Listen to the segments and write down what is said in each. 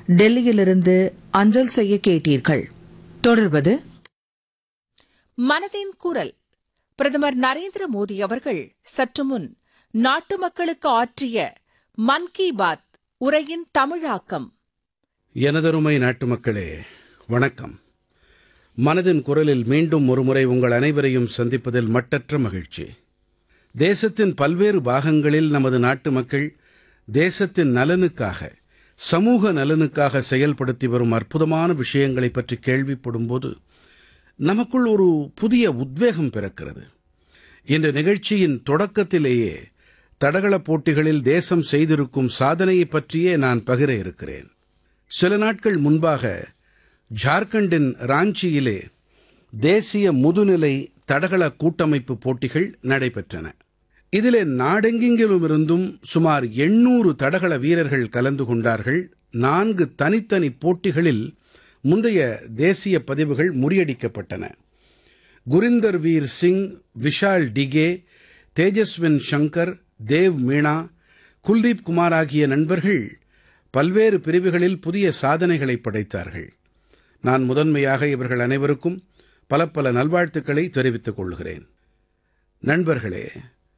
டெல்லியிலிருந்து அஞ்சல் செய்ய கேட்டீர்கள் தொடர்வது மனதின் குரல் பிரதமர் நரேந்திர மோடி அவர்கள் சற்று முன் நாட்டு மக்களுக்கு ஆற்றிய மன் கி பாத் உரையின் தமிழாக்கம் எனதருமை நாட்டு மக்களே வணக்கம் மனதின் குரலில் மீண்டும் ஒருமுறை உங்கள் அனைவரையும் சந்திப்பதில் மட்டற்ற மகிழ்ச்சி தேசத்தின் பல்வேறு பாகங்களில் நமது நாட்டு மக்கள் தேசத்தின் நலனுக்காக சமூக நலனுக்காக செயல்படுத்தி வரும் அற்புதமான விஷயங்களைப் பற்றி கேள்விப்படும்போது நமக்குள் ஒரு புதிய உத்வேகம் பிறக்கிறது இன்று நிகழ்ச்சியின் தொடக்கத்திலேயே தடகளப் போட்டிகளில் தேசம் செய்திருக்கும் சாதனையைப் பற்றியே நான் பகிர இருக்கிறேன் சில நாட்கள் முன்பாக ஜார்க்கண்டின் ராஞ்சியிலே தேசிய முதுநிலை தடகள கூட்டமைப்பு போட்டிகள் நடைபெற்றன இதிலே நாடெங்கிலுமிருந்தும் சுமார் 800 தடகள வீரர்கள் கலந்து கொண்டார்கள் நான்கு தனித்தனி போட்டிகளில் முந்தைய தேசிய பதிவுகள் முறியடிக்கப்பட்டன குரிந்தர் வீர் சிங் விஷால் டிகே தேஜஸ்வின் சங்கர் தேவ் மீனா குல்தீப் குமார் ஆகிய நண்பர்கள் பல்வேறு பிரிவுகளில் புதிய சாதனைகளை படைத்தார்கள் நான் முதன்மையாக இவர்கள் அனைவருக்கும் பல பல நல்வாழ்த்துக்களை தெரிவித்துக் கொள்கிறேன் நண்பர்களே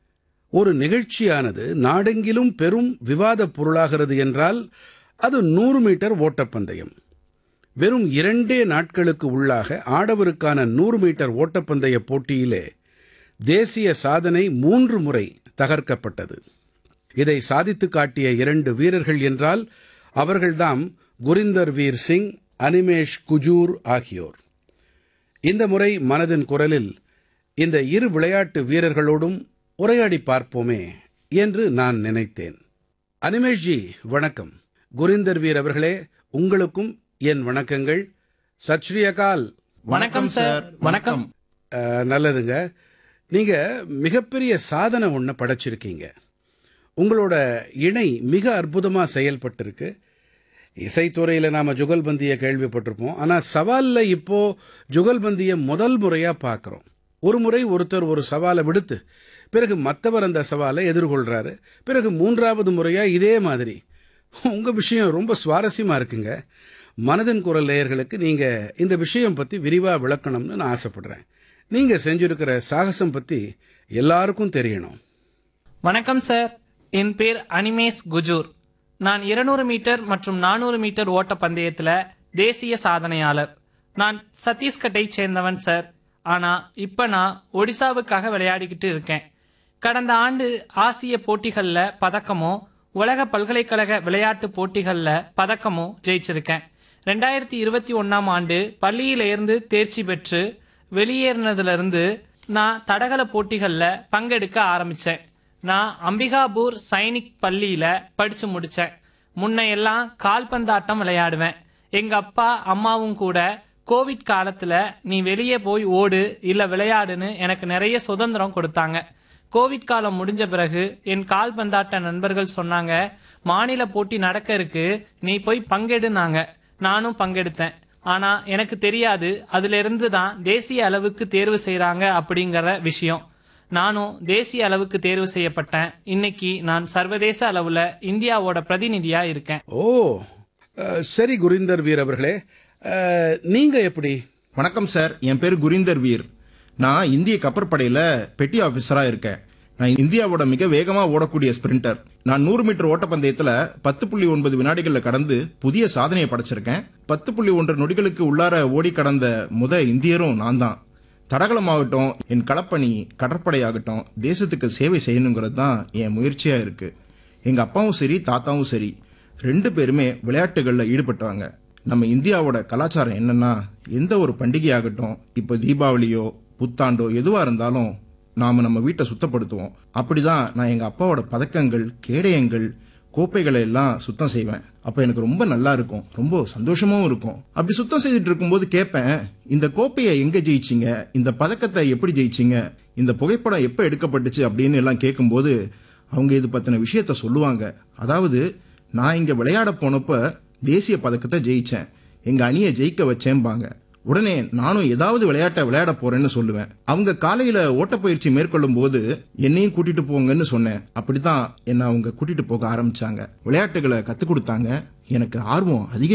ஒரு நிகழ்ச்சியானது நாடெங்கிலும் பெரும் விவாதப் பொருளாகிறது என்றால் அது நூறு மீட்டர் ஓட்டப்பந்தயம் வெறும் இரண்டே நாட்களுக்கு உள்ளாக ஆடவருக்கான நூறு மீட்டர் ஓட்டப்பந்தய போட்டியிலே தேசிய சாதனை மூன்று முறை தகர்க்கப்பட்டது இதை சாதித்துக் காட்டிய இரண்டு வீரர்கள் என்றால் அவர்கள்தாம் குரிந்தர் வீர் சிங் அனிமேஷ் குஜூர் ஆகியோர் இந்த முறை மனதின் குரலில் இந்த இரு விளையாட்டு வீரர்களோடும் உரையாடி பார்ப்போமே என்று நான் நினைத்தேன் அனிமேஷ்ஜி வணக்கம் குரிந்தர் வீர் அவர்களே உங்களுக்கும் என் வணக்கங்கள் சத் ஸ்ரீ அகால் வணக்கம் சார் வணக்கம் அஹ், நல்லதுங்க நீங்க மிகப்பெரிய சாதனை ஒண்ண படைச்சிருக்கீங்க உங்களோட இணை மிக அற்புதமா செயல்பட்டிருக்கு இசைத்துறையில நாம ஜுகல்பந்தியை கேள்விப்பட்டிருப்போம் ஆனா சவால்ல இப்போ ஜுகல்பந்தியை முதல் முறையா பார்க்கறோம் ஒரு முறை ஒருத்தர் ஒரு சவாலை விடுத்து பிறகு மத்தவர் அந்த சவாலை எதிர்கொள்றாரு பிறகு மூன்றாவது முறையா இதே மாதிரி உங்க விஷயம் ரொம்ப சுவாரஸ்யமா இருக்குங்க மனதின் குரல் நேயர்களுக்கு நீங்க இந்த விஷயம் பத்தி விரிவா விளக்கணும்னு நான் ஆசைப்படுறேன் நீங்க செஞ்சிருக்கிற சாகசம் பத்தி எல்லாருக்கும் தெரியணும் வணக்கம் சார் என் பேர் அனிமேஷ் குஜூர் நான் 200 மீட்டர் மற்றும் 400 மீட்டர் ஓட்ட பந்தயத்துல தேசிய சாதனையாளர் நான் சத்தீஸ்கட்டை சேர்ந்தவன் சார் ஆனா இப்ப நான் ஒடிசாவுக்காக விளையாடிக்கிட்டு இருக்கேன் கடந்த ஆண்டு ஆசிய போட்டிகள்ல பதக்கமோ உலக பல்கலைக்கழக விளையாட்டு போட்டிகள்ல பதக்கமோ ஜெயிச்சிருக்கேன் ரெண்டாயிரத்தி இருபத்தி ஒன்னாம் ஆண்டு பள்ளியிலிருந்து தேர்ச்சி பெற்று வெளியேறினதுல இருந்து நான் தடகள போட்டிகள்ல பங்கெடுக்க ஆரம்பிச்சேன் நான் அம்பிகாபூர் சைனிக் பள்ளியில படிச்சு முடிச்சேன் முன்ன எல்லாம் கால்பந்தாட்டம் விளையாடுவேன் எங்க அப்பா அம்மாவும் கூட கோவிட் காலத்துல நீ வெளியே போய் ஓடு இல்ல விளையாடுன்னு எனக்கு நிறைய சுதந்திரம் கொடுத்தாங்க கோவிட் காலம் முடிஞ்ச பிறகு என் கால்பந்தாட்ட நண்பர்கள் சொன்னாங்க மாநில போட்டி நடக்க இருக்கு நீ போய் பங்கெடுனாங்க நானும் பங்கெடுத்தேன் ஆனா எனக்கு தெரியாது அதுல இருந்து தான் தேசிய அளவுக்கு தேர்வு செய்றாங்க அப்படிங்கிற விஷயம் நானும் தேசிய அளவுக்கு தேர்வு செய்யப்பட்டேன் இன்னைக்கு நான் சர்வதேச அளவுல இந்தியாவோட பிரதிநிதியா இருக்கேன் ஓ அஹ், சரி குரிந்தர் வீர் அவர்களே அஹ், நீங்க எப்படி வணக்கம் சார் என் பேர் குரிந்தர் வீர் நான் இந்திய கப்பற்படையில பெட்டி ஆபீசரா இருக்கேன் நான் இந்தியாவோட மிக வேகமா ஓடக்கூடிய ஸ்பிரிண்டர் நான் நூறு மீட்டர் ஓட்டப்பந்தயத்துல பத்து புள்ளி ஒன்பது வினாடிகள்ல கடந்து புதிய சாதனையை படைச்சிருக்கேன் பத்து புள்ளி ஒன்று நொடிகளுக்கு உள்ளார ஓடி கடந்த முத இந்தியரும் நான் தான் தடகளமாகட்டும் என் களப்பணி கடற்படையாகட்டும் தேசத்துக்கு சேவை செய்யணுங்கிறது தான் என் முயற்சியா இருக்கு எங்க அப்பாவும் சரி தாத்தாவும் சரி ரெண்டு பேருமே விளையாட்டுகள்ல ஈடுபட்டவங்க நம்ம இந்தியாவோட கலாச்சாரம் என்னன்னா எந்த ஒரு பண்டிகையாகட்டும் இப்போ தீபாவளியோ புத்தாண்டோ எதுவா இருந்தாலும் நாம நம்ம வீட்டை சுத்தப்படுத்துவோம் அப்படிதான் நான் எங்க அப்பாவோட பதக்கங்கள் கேடயங்கள் கோப்பைகளை எல்லாம் சுத்தம் செய்வேன் அப்ப எனக்கு ரொம்ப நல்லா இருக்கும் ரொம்ப சந்தோஷமாவும் இருக்கும் அப்படி சுத்தம் செய்துட்டு இருக்கும்போது கேட்பேன் இந்த கோப்பையை எங்க ஜெயிச்சீங்க இந்த பதக்கத்தை எப்படி ஜெயிச்சீங்க இந்த புகைப்படம் எப்ப எடுக்கப்பட்டுச்சு அப்படின்னு எல்லாம் கேட்கும்போது அவங்க இது பத்தின விஷயத்த சொல்லுவாங்க அதாவது நான் இங்க விளையாட போனப்ப தேசிய பதக்கத்தை ஜெயிச்சேன் எங்க அணியை ஜெயிக்க வச்சேன்பாங்க உடனே நானும் ஏதாவது விளையாட்டை விளையாட போறேன்னு சொல்லுவேன் அவங்க காலையில ஓட்டப்பயிற்சி மேற்கொள்ளும் போது என்னையும் கூட்டிட்டு போங்கன்னு சொன்னேன் அப்படித்தான் என்ன அவங்க கூட்டிட்டு போக ஆரம்பிச்சாங்க விளையாட்டுகளை கத்துக் கொடுத்தாங்க எனக்கு ஆர்வம் அதிக